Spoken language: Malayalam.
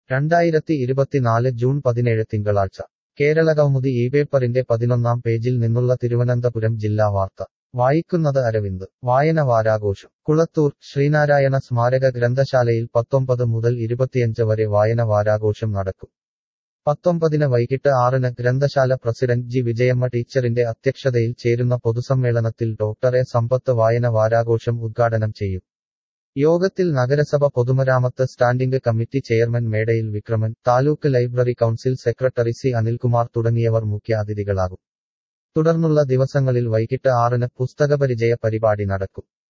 രണ്ടായിരത്തി ഇരുപത്തിനാല് ജൂൺ പതിനേഴ് തിങ്കളാഴ്ച കേരളകൗമുദി ഈ പേപ്പറിന്റെ പതിനൊന്നാം പേജിൽ നിന്നുള്ള തിരുവനന്തപുരം ജില്ലാ വാർത്ത വായിക്കുന്നത് അരവിന്ദ് വായന വാരാഘോഷം കുളത്തൂർ ശ്രീനാരായണ സ്മാരക ഗ്രന്ഥശാലയിൽ പത്തൊമ്പത് മുതൽ ഇരുപത്തിയഞ്ച് വരെ വായന വാരാഘോഷം നടക്കും പത്തൊമ്പതിന് വൈകിട്ട് ആറിന് ഗ്രന്ഥശാല പ്രസിഡന്റ് ജി വിജയമ്മ ടീച്ചറിന്റെ അധ്യക്ഷതയിൽ ചേരുന്ന പൊതുസമ്മേളനത്തിൽ ഡോക്ടർ എ സമ്പത്ത് വായന വാരാഘോഷം ഉദ്ഘാടനം ചെയ്യും യോഗത്തിൽ നഗരസഭ പൊതുമരാമത്ത് standing committee chairman Medayil Vikraman taluk library council secretary C Anilkumar തുടങ്ങിയവർ മുഖ്യ അതിഥികളാകും തുടർന്നുള്ള ദിവസങ്ങളിൽ വൈകിട്ട് ആറിന് പുസ്തകപരിചയ പരിപാടി നടക്കും